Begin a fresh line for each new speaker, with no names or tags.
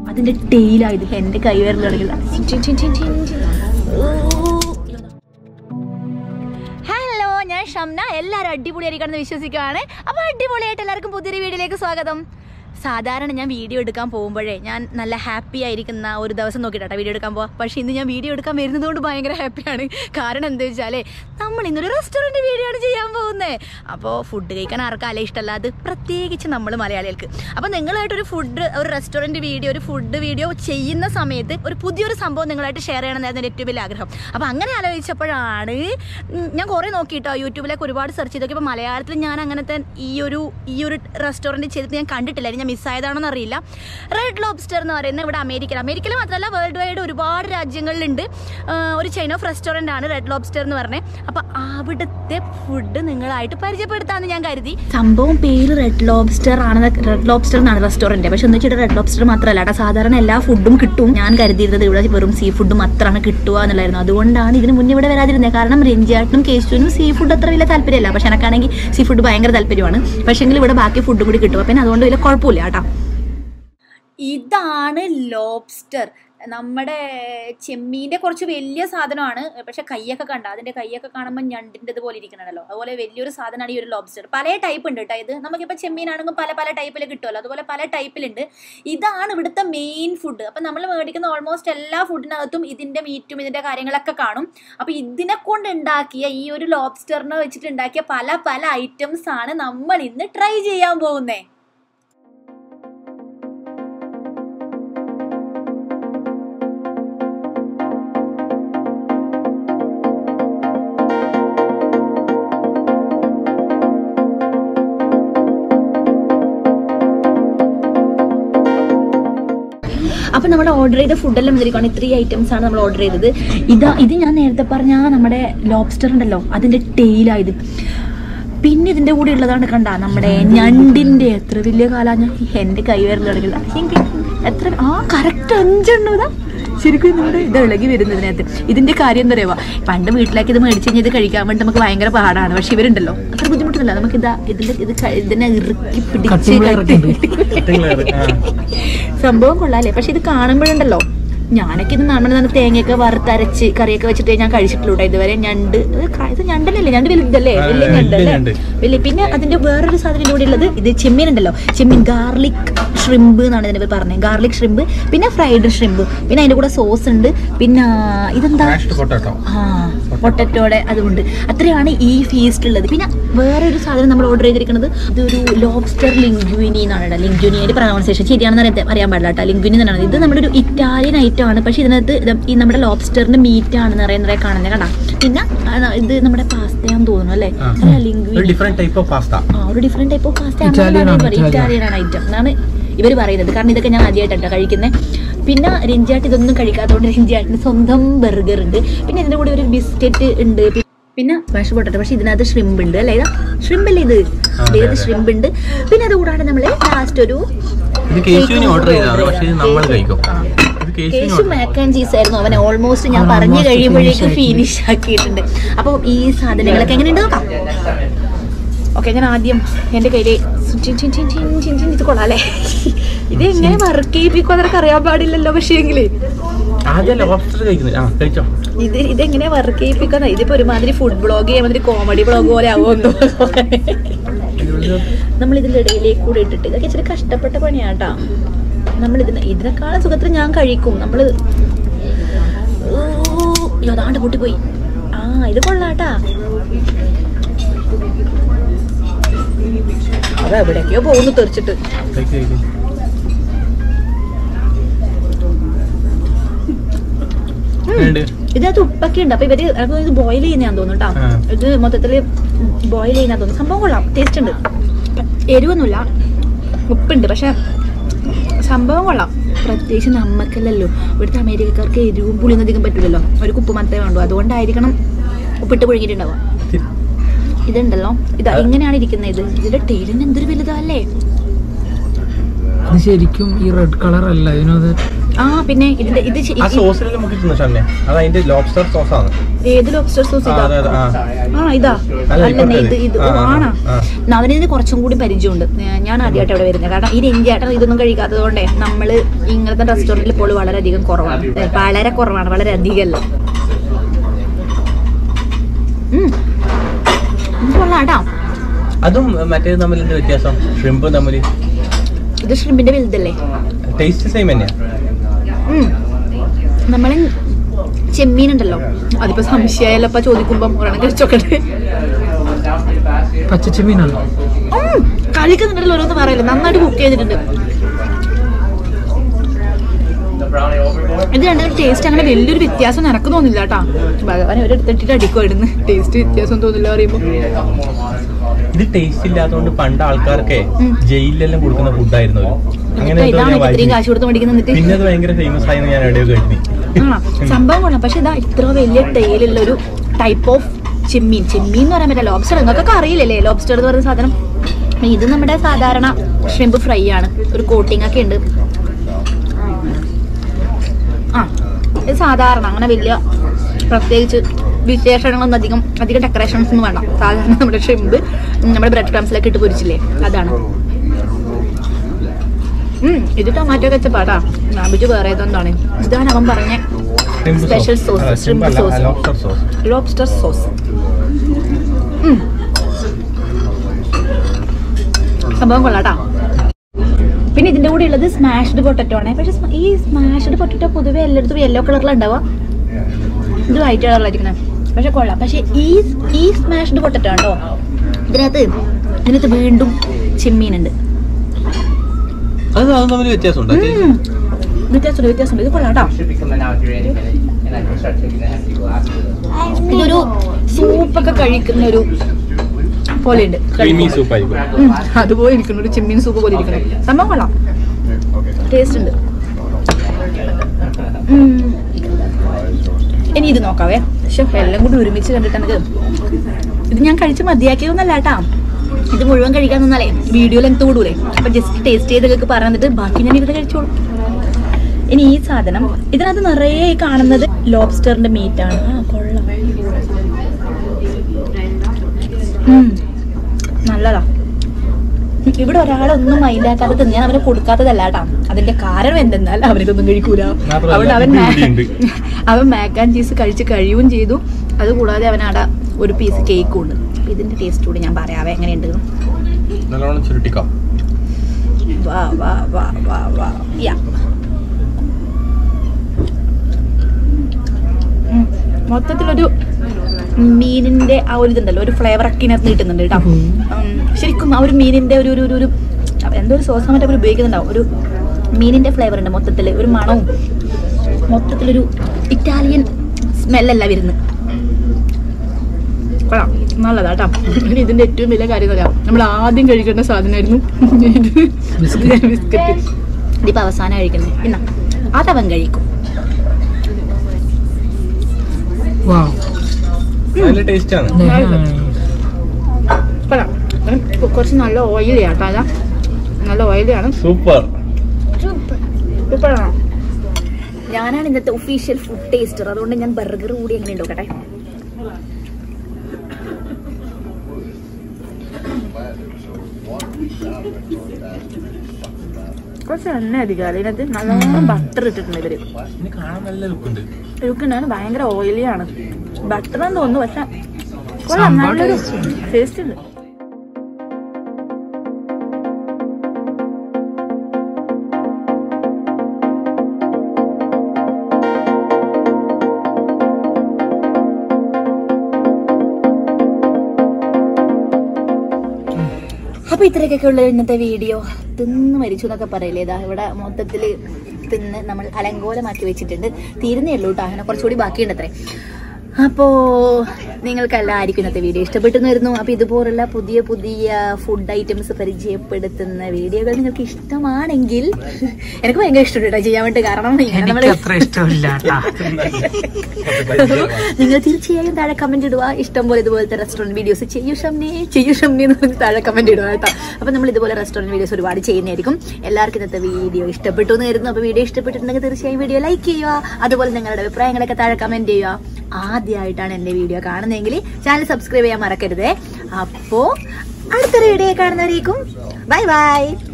അതിന്റെ ടെയിലായത് എന്റെ കൈ വരൽ തുടങ്ങില്ല ഹലോ ഞാൻ ഷംന എല്ലാവരും അടിപൊളിയായിരിക്കണമെന്ന് വിശ്വസിക്കുകയാണ് അപ്പോൾ അടിപൊളിയായിട്ട് എല്ലാവർക്കും പുതിയൊരു വീഡിയോയിലേക്ക് സ്വാഗതം സാധാരണ ഞാൻ വീഡിയോ എടുക്കാൻ പോകുമ്പോഴേ ഞാൻ നല്ല ഹാപ്പി ആയിരിക്കുന്ന ഒരു ദിവസം നോക്കിയിട്ടാ വീഡിയോ എടുക്കാൻ പോവാ പക്ഷേ ഇന്ന് ഞാൻ വീഡിയോ എടുക്കാൻ വരുന്നത് കൊണ്ട് ഭയങ്കര ഹാപ്പിയാണ് കാരണം എന്താ വെച്ചാലേ നമ്മൾ ഇന്നൊരു റെസ്റ്റോറൻറ്റ് വീഡിയോ ആണ് ചെയ്യാൻ പോകുന്നത് അപ്പോൾ ഫുഡ് കഴിക്കാൻ ആർക്കല്ലേ ഇഷ്ടമല്ല അത് പ്രത്യേകിച്ച് നമ്മൾ മലയാളികൾക്ക് അപ്പോൾ നിങ്ങളായിട്ടൊരു ഫുഡ് ഒരു റെസ്റ്റോറൻറ്റ് വീഡിയോ ഒരു ഫുഡ് വീഡിയോ ചെയ്യുന്ന സമയത്ത് ഒരു പുതിയൊരു സംഭവം നിങ്ങളായിട്ട് ഷെയർ ചെയ്യണമെന്നായിരുന്നു എൻ്റെ ഏറ്റവും വലിയ ആഗ്രഹം അപ്പോൾ അങ്ങനെ ആലോചിച്ചപ്പോഴാണ് ഉം, ഞാൻ കുറേ നോക്കിയിട്ടോ യൂട്യൂബിലേക്ക് ഒരുപാട് സെർച്ച് ചെയ്ത് നോക്കിയപ്പോൾ മലയാളത്തിൽ ഞാൻ അങ്ങനത്തെ ഈ ഒരു ഈ ഒരു റെസ്റ്റോറൻറ്റ് ചെയ്തിട്ട് ഞാൻ കണ്ടിട്ടില്ല ഇനി ഞാൻ മിസ്സായതാണോന്ന് അറിയില്ല റെഡ് ലോബ്സ്റ്റർ എന്ന് പറയുന്നത് ഇവിടെ അമേരിക്കയിൽ അമേരിക്കയിൽ മാത്രമല്ല വേൾഡ് വൈഡ് ഒരുപാട് രാജ്യങ്ങളിലുണ്ട് ആ, ഒരു ചെയിൻ ഓഫ് റെസ്റ്റോറൻ്റ് ആണ് റെഡ് ലോബ്സ്റ്റർ എന്ന് പറഞ്ഞത് അപ്പോൾ അവിടുത്തെ ഫുഡ് നിങ്ങളായിട്ട് പരിചയപ്പെടുത്താമെന്ന് ഞാൻ കരുതി സംഭവം പേര് റെഡ് ലോബ്സ്റ്റർ ആണ് റെഡ് ലോബ്സ്റ്റർ എന്നാണ് റെസ്റ്റോറൻറ്റ് പക്ഷെ എന്ന് വെച്ചിട്ട് റെഡ് ലോബ്സ്റ്റർ മാത്രമല്ല കേട്ടോ സാധാരണ എല്ലാ ഫുഡും കിട്ടും ഞാൻ കരുതിയിരുന്നത് ഇവിടെ വെറും സീ ഫുഡ് മാത്രമാണ് കിട്ടുക എന്നുള്ളായിരുന്നു അതുകൊണ്ടാണ് ഇതിന് മുന്നേ ഇവിടെ വരാതിരുന്നത് കാരണം രഞ്ജിയാട്ടിനും കേശുവിനും സീ ഫുഡ് അത്ര വലിയ താല്പര്യമില്ല പക്ഷെ എനക്കാണെങ്കിൽ സീ ഫുഡ് ഭയങ്കര താല്പര്യമാണ് പക്ഷേങ്കിൽ ഇവിടെ ബാക്കി ഫുഡ് കൂടി കിട്ടും പിന്നെ അതുകൊണ്ട് വലിയ കുഴപ്പമില്ല കേട്ടോ ഇതാണ് ലോബ്സ്റ്റർ നമ്മുടെ ചെമ്മീൻ്റെ കുറച്ച് വലിയ സാധനമാണ് പക്ഷെ കൈയൊക്കെ കണ്ട അതിൻ്റെ കൈയൊക്കെ കാണുമ്പോൾ ഞണ്ടിൻ്റെ പോലെ ഇരിക്കണമല്ലോ അതുപോലെ വലിയൊരു സാധനമാണ് ഈ ഒരു ലോബ്സ്റ്റർ പല ടൈപ്പ് ഉണ്ട് കേട്ടോ ഇത് നമുക്കിപ്പോൾ ചെമ്മീനാണെങ്കിൽ പല പല ടൈപ്പിൽ കിട്ടുമല്ലോ അതുപോലെ പല ടൈപ്പിലുണ്ട് ഇതാണ് ഇവിടുത്തെ മെയിൻ ഫുഡ് അപ്പം നമ്മൾ മേടിക്കുന്ന ഓൾമോസ്റ്റ് എല്ലാ ഫുഡിനകത്തും ഇതിൻ്റെ മീറ്റും ഇതിൻ്റെ കാര്യങ്ങളൊക്കെ കാണും അപ്പോൾ ഇതിനെ കൊണ്ട് ഉണ്ടാക്കിയ ഈ ഒരു ലോബ്സ്റ്ററിനെ വെച്ചിട്ട് ഉണ്ടാക്കിയ പല പല ഐറ്റംസ് ആണ് നമ്മൾ ഇന്ന് ട്രൈ ചെയ്യാൻ പോകുന്നത് അപ്പൊ നമ്മൾ ഓർഡർ ചെയ്ത ഫുഡെല്ലാം വന്നിരിക്കുകയാണ് ത്രീ ഐറ്റംസ് ആണ് നമ്മൾ ഓർഡർ ചെയ്തത് ഇതാ ഇത് ഞാൻ നേരത്തെ പറഞ്ഞ ആ നമ്മുടെ ലോബ്സ്റ്റർ ഉണ്ടല്ലോ അതിന്റെ ടെയിലായത് പിന്നെ ഇതിന്റെ കൂടെ ഉള്ളതാണ് കണ്ട നമ്മുടെ ഞണ്ടിന്റെ എത്ര വലിയ കാലാ എന്റെ കൈ വരൽ തുടങ്ങില്ല എനിക്ക് എത്ര ആ കറക്റ്റ് അഞ്ചെണ്ണം ഇതാ ശരിക്കും നമ്മുടെ ഇത് ഇളകി വരുന്നതിനകത്ത് ഇതിന്റെ കാര്യം എന്താ പറയുക പണ്ട് വീട്ടിലേക്ക് ഇത് മേടിച്ച് കഴിഞ്ഞാൽ ഇത് കഴിക്കാൻ വേണ്ടി നമുക്ക് ഭയങ്കര പാടാണ് പക്ഷെ ഇവരുണ്ടല്ലോ അത്ര ബുദ്ധിമുട്ടില്ല നമുക്ക് ഇതാ ഇതിന്റെ ഇത് ക- ഇതിനെ ഇറുക്കി പിടിച്ച് കട്ടി സംഭവം കൊള്ളാല്ലേ പക്ഷെ ഇത് കാണുമ്പോഴുണ്ടല്ലോ ഞാനൊക്കെ ഇത് നമ്മൾ തന്നെ തേങ്ങയൊക്കെ വറുത്തരച്ച് കറിയൊക്കെ വെച്ചിട്ട് ഞാൻ കഴിച്ചിട്ടുള്ളൂ ട്ടോ ഇതുവരെ ഞണ്ട് ഇത് ക- ഇത് ഞണ്ടല്ലേ ഞണ്ട് വലുതല്ലേ
ആ,
വലിയ
ആ,
ഞണ്ട്
വലിയ
അല്ലേ
ഞണ്ട്.
വലിയ പിന്നെ അതിന്റെ വേറൊരു സാധനം ഇവിടെ ഉള്ളത് ഇത് ചെമ്മീൻ ഉണ്ടല്ലോ ചെമ്മീൻ ഗാർലിക് ഷ്രിമ്പ് എന്നാണ് ഇതിനെ പറഞ്ഞത് ഗാർലിക് ഷ്രിമ്പ് പിന്നെ ഫ്രൈഡ് ഷ്രിമ്പ് പിന്നെ അതിന്റെ കൂടെ സോസ് ഉണ്ട് പിന്നെ ഇതെന്താ
മാഷ്ഡ് പൊട്ടാട്ടോ
ആ പൊട്ടറ്റോടെ അതുകൊണ്ട് അത്രയാണ് ഈ ഫീസ്റ്റ് ഉള്ളത് പിന്നെ വേറൊരു സാധനം നമ്മൾ ഓർഡർ ചെയ്തിരിക്കുന്നത് ഇതൊരു ലോബ്സ്റ്റർ ലിംഗ്വിനി എന്നാണ് കേട്ടോ ലിംഗ്വിനി അതിന്റെ പ്രൊനൗൺസിയേഷൻ ശരിയാണെന്ന് അറിയാൻ അറിയാൻ പാടില്ല കേട്ടോ ലിംഗ്വിനി എന്നാണ് ഇത് നമ്മുടെ ഒരു ഇറ്റാലിയൻ ഐറ്റം ആണ് പക്ഷെ ഇതിനകത്ത് ഇത് ഈ നമ്മുടെ ലോബ്സ്റ്ററിന്റെ മീറ്റ് ആണ് നിറയെ നിറയെ കാണുന്നത് കണ്ടാ പിന്നെ ആ, ഇത് നമ്മുടെ പാസ്തയാന്ന് തോന്നുന്നു അല്ലേ
ആ.
അല്ല
ഒരു
linguine
different type of pasta
ആ ഒരു different type of pasta
Italian ആണ്, Italian.
ഇറ്റാലിയൻ ആണ് ഐറ്റം എന്നാണ് ഇവർ പറയുന്നത് കാരണം ഇതൊക്കെ ഞാൻ ആദ്യമായിട്ടാണ് കഴിക്കുന്നത് പിന്നെ രഞ്ജിയാട്ട് ഇതൊന്നും കഴിക്കാത്തതുകൊണ്ട് രഞ്ജിയാട്ടിന് സ്വന്തം ബർഗർ ഉണ്ട് പിന്നെ ഇതിന്റെ കൂടെ ഒരു ബിസ്ക്കറ്റ് ഉണ്ട് പി- പിന്നെ മാഷ് പൊട്ടറ്റോ പക്ഷെ ഇതിനകത്ത് ഷ്രിമ്പ് ഉണ്ട് അല്ലേ ഇതാ ഷ്രിമ്പ് അല്ലേ ഇത്
അതെ,
ഇത്
അതെ.
ഷ്രിമ്പ് ഉണ്ട് പിന്നെ അതുകൂടാതെ നമ്മൾ ലാസ്റ്റ് ഒരു
ഇത് കേശുവിന് ഓർഡർ ചെയ്തതാണ് പക്ഷെ ഇത് നമ്മൾ കഴിക്കും
ആ.
ഇത് കേശുവിന്
Keshu
order
mac and cheese ആയിരുന്നു അവൻ ഓൾമോസ്റ്റ് ഞാൻ
അവൻ
പറഞ്ഞു
almost
കഴിയുമ്പോഴേക്ക്
finish
ഫിനിഷ് ആക്കിയിട്ടുണ്ട് അപ്പോൾ ഈ സാധനങ്ങളൊക്കെ എങ്ങനെയുണ്ട് നോക്കാം ഓക്കെ ഞാൻ ആദ്യം എൻ്റെ കയ്യിൽ ഇത് കൊള്ളാം അല്ലേ ഇത് എങ്ങനെ വർക്ക് ചെയ്യിപ്പിക്കും അതൊക്കെ അറിയാൻ പാടില്ലല്ലോ പക്ഷേ എങ്കില്
ആദ്യം ലോബ്സ്റ്റർ കഴിക്കുന്നത് ആ കഴിച്ചോ
ഇത് ഇതെങ്ങനെ വർക്ക് ചെയ്യിപ്പിക്കുന്ന ഇതിപ്പോ ഒരുമാതിരി ഫുഡ് ബ്ലോഗ് ചെയ്യാൻ മാതിരി കോമഡി ബ്ലോഗ് പോലെ ആവുമെന്നോ നമ്മൾ ഇതിന്റെ ഇടയിലേക്ക് കൂടെ ഇട്ടിട്ട് ഇതൊക്കെ ഇച്ചിരി കഷ്ടപ്പെട്ട പണിയാട്ടാ നമ്മൾ ഇതിനെ ഇതിനേക്കാളും സുഖത്തിൽ ഞാൻ കഴിക്കും നമ്മള് ഊ, അയ്യോ, അതാണ്ട് പൊട്ടിപ്പോയി ആ ഇത് കൊള്ളാട്ടാ അത് എവിടേക്കോ പോകുന്നു തെറിച്ചിട്ട്
കഴിക്ക് കഴിക്ക് എങ്ങനെയുണ്ട്?
ഇതിനകത്ത് ഉപ്പൊക്കെ ഉണ്ട് അപ്പൊ ഇവര് എനിക്ക് തോന്നുന്നു ഇത് ബോയിൽ ചെയ്യുന്നതാന്ന് തോന്നുന്നു കേട്ടോ
ആ.
ഇത് മൊത്തത്തില് ബോയിൽ ചെയ്യുന്ന തോന്നുന്നു സംഭവം കൊള്ളാം ടേസ്റ്റ് ഉണ്ട് എരിവൊന്നുമില്ല ഉപ്പുണ്ട് പക്ഷെ സംഭവം കൊള്ളാം പ്രത്യേകിച്ച് നമ്മക്കല്ലല്ലോ ഇവിടുത്തെ അമേരിക്കക്കാർക്ക് എരിവും പുളിയൊന്നും അധികം പറ്റില്ലല്ലോ ഒരു ഉപ്പ് മാത്രമേ വേണ്ടൂ അതുകൊണ്ടായിരിക്കണം ഉപ്പിട്ട് പുഴുങ്ങിയിട്ടുണ്ടാവുക
ഇത്തിരി.
ഇതുണ്ടല്ലോ ഇതാ ഇങ്ങനെയാണ് ഇരിക്കുന്നത് ഇത് ഇതിന്റെ ടേലിന് എന്തൊരു വലുതല്ലേ
ഇത് ശരിക്കും ഈ റെഡ് കളർ അല്ല ഇതിനകത്ത്
ആ പിന്നെ ഇതിന്റെ ഇത് ശ-
ആ സോസിലെല്ലാം മുക്കി തിന്നു ഷന്നെ അത് അതിന്റെ ലോബ്സ്റ്റർ സോസാണ്
ഏത് ലോബ്സ്റ്റർ സോസ്
ആ,
ഇതാ
അതെ, അതെ, ആ.
ആ ഇതാ
അല്ല,
അല്ലെന്നേ ഇത്
ഇപ്പുറത്തേത്.
ഇത്
ആ, ആ,
ആണാ
ആ.
നവനിന് കുറച്ചും കൂടി പരിചയമുണ്ട് ഞാ- ഞാൻ ആദ്യമായിട്ട് അവിടെ വരുന്നത് കാരണം ഈ രഞ്ജിയേട്ടൻ ഇതൊന്നും കഴിക്കാത്തത് കൊണ്ടേ നമ്മൾ ഇങ്ങനത്തെ റെസ്റ്റോറൻറ്റിൽ ഇപ്പോൾ വളരെയധികം കുറവാണ് ഏ, വളരെ കുറവാണ് വളരെ അധികമല്ല ഉം. ഇത് കൊള്ളാട്ടോ
അതും മറ്റേത് തമ്മിൽ എന്ത് വ്യത്യാസം ഷ്രിമ്പും തമ്മിൽ
ഇത് ഷ്രിമ്പിന്റെ വലുതല്ലേ
ടേസ്റ്റ് സെയിം തന്നെയാ
നമ്മളെ ചെമ്മീൻ ഉണ്ടല്ലോ അതിപ്പോ സംശയമല്ലപ്പ ചോദിക്കുമ്പം ഒരെണ്ണം കഴിച്ചോക്കട്ടെ
പച്ചച്ചെമ്മീനാണ്
ഉം, കഴിക്കുന്നുണ്ടല്ലോ ഓരോന്ന് പറയല്ലേ നന്നായിട്ട് കുക്ക് ചെയ്തിട്ടുണ്ട് ഇത് രണ്ടും ടേസ്റ്റ് അങ്ങനെ വലിയൊരു വ്യത്യാസം എനക്ക് തോന്നില്ല കേട്ടാ ഭഗവാൻ ഒരെടുത്തിട്ട് അടിക്കുമായിരുന്നു ടേസ്റ്റ് വ്യത്യാസം തോന്നില്ല പറയുമ്പോ
ഇത് ടേസ്റ്റ് ഇല്ലാത്തതുകൊണ്ട് പണ്ട് ആൾക്കാർക്ക്
ഉം.
ജയിലിലെല്ലാം കൊടുക്കുന്ന ഫുഡായിരുന്നു അങ്ങനെ
എന്നിട്ട്
എന്തോ
ഇതാണ്
ഞാൻ
ഇത്രയും
വായിച്ചു.
കാശ് കൊടുത്ത് മേടിക്കുന്ന എന്നിട്ട്
പിന്നെ അത് ഭയങ്കര ഫേമസ് ആയെന്ന് ഞാൻ എവിടെയോ കേട്ടി
ആ സംഭവം കൊള്ളാം പക്ഷെ ഇതാ ഇത്ര വലിയ ടൈലുള്ള ഒരു ടൈപ്പ് ഓഫ് ചെമ്മീൻ ചെമ്മീൻ എന്ന് പറയാൻ പറ്റില്ല ലോബ്സ്റ്റർ നിങ്ങൾക്കൊക്കെ അറിയില്ലല്ലേ ലോബ്സ്റ്റർ എന്ന് പറയുന്ന സാധനം ഇത് നമ്മുടെ സാധാരണ ഷ്രിമ്പ് ഫ്രൈ ആണ് ഒരു കോട്ടിംഗ് ഒക്കെ ഉണ്ട് ആ ഇത് സാധാരണ അങ്ങനെ വലിയ പ്രത്യേകിച്ച് വിശേഷങ്ങളൊന്നും അധികം അധികം ഡെക്കറേഷൻസ് ഒന്നും വേണ്ട സാധാരണ നമ്മുടെ ഷ്രിമ്പ് നമ്മുടെ ബ്രെഡ് ക്രംസിലൊക്കെ ഇട്ട് പൊരിച്ചില്ലേ അതാണ് ഉം, ഇത് ടൊമാറ്റോ കെച്ചപ്പാട്ടാ നാബിജ് വേറെ ഏതെന്താണ് ഇതാണ് അവൻ പറഞ്ഞ special sauce shrimp sauce
lobster sauce
lobster sauce സംഭവം കൊള്ളാട്ടാ പിന്നെ ഇതിന്റെ കൂടെ ഉള്ളത് സ്മാഷ്ഡ് പൊട്ടറ്റോ ആണ് പക്ഷെ സ്മ- ഈ സ്മാഷ്ഡ് പൊട്ടറ്റോ പൊതുവെ എല്ലായിടത്തും യെല്ലോ കളറിലുണ്ടാവുക ഇത് വൈറ്റ് കളറിലായിരിക്കുന്നത് പക്ഷെ കൊള്ളാം പക്ഷെ ഈ ഈ സ്മാഷ്ഡ് പൊട്ടറ്റോ ഉണ്ടോ ഇതിനകത്ത് ഇതിനകത്ത് വീണ്ടും ചെമ്മീനുണ്ട്
അത് അത് തമ്മിൽ വ്യത്യാസമുണ്ടോ
ഉം. വ്യത്യാസമുണ്ട് വ്യത്യാസമുണ്ട് ഇത് കൊള്ളാം കേട്ടോ
should be coming out here any minute, and I can start taking the empty glasses.
ഇതൊരു സൂപ്പൊക്കെ കഴിക്കുന്ന ഒരു പോലെ ഉണ്ട്
ക്രീമി സൂപ്പ് ആയിരിക്കും
ഉം, അതുപോലെ ഇരിക്കുന്നു ഒരു ചെമ്മീൻ സൂപ്പ് പോലെ ഇരിക്കണം സംഭവം കൊള്ളാം ടേസ്റ്റ് ഉണ്ട് ഉം. ഇനി ഇത് നോക്കാവേ പക്ഷെ എല്ലാം കൂടി ഒരുമിച്ച് കണ്ടിട്ട് എനിക്ക് ഇത് ഞാൻ കഴിച്ച് മതിയാക്കിയതൊന്നല്ല കേട്ടാ ഇത് മുഴുവൻ കഴിക്കാൻ നിന്നാലേ വീഡിയോ ലെങ്ത് കൂടൂലേ അപ്പൊ ജസ്റ്റ് ടേസ്റ്റ് ചെയ്തൊക്കെ പറഞ്ഞിട്ട് ബാക്കി ഞാൻ ഇരുന്ന് കഴിച്ചോളൂ ഇനി ഈ സാധനം ഇതിനകത്ത് നിറയെ ഈ കാണുന്നത് ലോബ്സ്റ്ററിന്റെ മീറ്റ് ആണ് ആ കൊള്ളാം ഉം, നല്ലതാ ഇവിടെ ഒരാളൊന്നും മൈൻഡാക്കാതെ തിന്ന് ഞാൻ അവന് കൊടുക്കാത്തതല്ല കേട്ടാ അതിന്റെ കാരണം എന്തെന്നാൽ അവനൊന്നും കഴിക്കൂല
മാത്രമല്ല,
അതുകൊണ്ട് അവൻ മാ-
ഇവിടെയുണ്ട്.
അവൻ മാക്ക് ആൻഡ് ചീസ് കഴിച്ച് കഴിയുകയും ചെയ്തു അതുകൂടാതെ അവൻ അവിടെ ഒരു പീസ് കേക്കും ഉണ്ട് അപ്പൊ ഇതിന്റെ ടേസ്റ്റ് കൂടി ഞാൻ പറയാവേ എങ്ങനെയുണ്ട്
നല്ലോണം ചുരുട്ടിക്കാം
വാ വാ വാ വാ വാ യാ ഉം. മൊത്തത്തിലൊരു മീനിന്റെ ആ ഒരു ഇതുണ്ടല്ലോ ഒരു ഫ്ലേവർ ഒക്കെ ഇതിനകത്ത് കിട്ടുന്നുണ്ട് കേട്ടോ ഉം, ശരിക്കും ആ ഒരു മീനിന്റെ ഒരു ഒരു ഒരു- ഒരു എന്തോ ഒരു സോസ് മറ്റേ അവർ ഉപയോഗിക്കുന്നുണ്ടാവും ഒരു മീനിന്റെ ഫ്ലേവർ ഉണ്ട് മൊത്തത്തിൽ ഒരു മണവും മൊത്തത്തിലൊരു ഇറ്റാലിയൻ സ്മെല്ലല്ല വരുന്നത് കൊള്ളാം നല്ലതാ കേട്ടോ ഇനി ഇതിന്റെ ഏറ്റവും വലിയ കാര്യം എന്ന് പറയാം നമ്മൾ ആദ്യം കഴിക്കേണ്ട സാധനമായിരുന്നു ഇത് ബിസ്ക്കറ്റ് ഇതിപ്പോ അവസാനം കഴിക്കുന്നത് ഇന്ന അതവൻ കഴിക്കും
വാ
നല്ല ടേസ്റ്റ് ആണ്
കൊള്ളാം ഉം, കുറച്ച് നല്ല ഓയിലി ആട്ടോ അതാ നല്ല ഓയിലിയാണ്
സൂപ്പർ
സൂപ്പറാണോ ഞാനാണ് ഇന്നത്തെ ഒഫീഷ്യൽ ഫുഡ് ടേസ്റ്റർ അതുകൊണ്ട് ഞാൻ ബർഗർ കൂടി എങ്ങനെ ഉണ്ടാക്കട്ടെ കുറച്ച് എണ്ണ അധികം അതിനകത്ത് നല്ലോണം ബട്ടർ ഇട്ടിട്ടുണ്ട് ഇവര്
ഇതിന് കാണാൻ നല്ല ലുക്കുണ്ട്
ലുക്കുണ്ടാണ് ഭയങ്കര ഓയിലിയാണ് ബട്ടർ എന്ന് തോന്നുന്നു പക്ഷെ കൊള്ളാം
സംഭവം
നല്ലൊരു
taste ഉണ്ട്.
ടേസ്റ്റ് ഉണ്ട് അപ്പൊ ഇത്രയൊക്കെ ഉള്ള ഇന്നത്തെ വീഡിയോ തിന്ന് മരിച്ചു എന്നൊക്കെ പറയില്ലേ ഇതാ ഇവിടെ മൊത്തത്തിൽ തിന്ന് നമ്മൾ അലങ്കോലമാക്കി വെച്ചിട്ടുണ്ട് തീരുന്നേ ഉള്ളൂ കേട്ടോ അങ്ങനെ കുറച്ചുകൂടി ബാക്കിയുണ്ട് അത്രേ അപ്പോ നിങ്ങൾക്ക് എല്ലാവർക്കും ഇന്നത്തെ വീഡിയോ ഇഷ്ടപ്പെട്ടെന്ന് വരുന്നു അപ്പൊ ഇതുപോലുള്ള പുതിയ പുതിയ ഫുഡ് ഐറ്റംസ് പരിചയപ്പെടുത്തുന്ന വീഡിയോകൾ നിങ്ങൾക്ക് ഇഷ്ടമാണെങ്കിൽ എനിക്ക് ഭയങ്കര ഇഷ്ടപ്പെട്ടു ചെയ്യാൻ വേണ്ടി കാരണം ഇങ്ങനെ
എനിക്ക്
നമ്മള്
അത്ര ഇഷ്ടമില്ല ട്ടാ.
നിങ്ങൾ തീർച്ചയായും താഴെ കമന്റ് ഇടുക ഇഷ്ടം പോലെ ഇതുപോലത്തെ റെസ്റ്റോറന്റ് വീഡിയോസ് ചെയ്യൂ ഷംനി ചെയ്യൂ ഷംനി എന്ന് പറഞ്ഞ് താഴെ കമന്റ് ഇടുക കേട്ടോ അപ്പൊ നമ്മൾ ഇതുപോലെ റെസ്റ്റോറന്റ് വീഡിയോസ് ഒരുപാട് ചെയ്യുന്നതായിരിക്കും എല്ലാവർക്കും ഇന്നത്തെ വീഡിയോ ഇഷ്ടപ്പെട്ടു എന്ന് കരുതുന്നു അപ്പൊ വീഡിയോ ഇഷ്ടപ്പെട്ടിട്ടുണ്ടെങ്കിൽ തീർച്ചയായും വീഡിയോ ലൈക്ക് ചെയ്യുക അതുപോലെ നിങ്ങളുടെ അഭിപ്രായങ്ങളൊക്കെ താഴെ കമന്റ് ചെയ്യുക ആദ്യമായിട്ടാണ് എന്റെ വീഡിയോ കാണുന്നതെങ്കിൽ ചാനൽ സബ്സ്ക്രൈബ് ചെയ്യാൻ മറക്കരുതേ അപ്പോ അടുത്തൊരു വീഡിയോ കാണുന്നവരേക്കും ബൈ ബൈ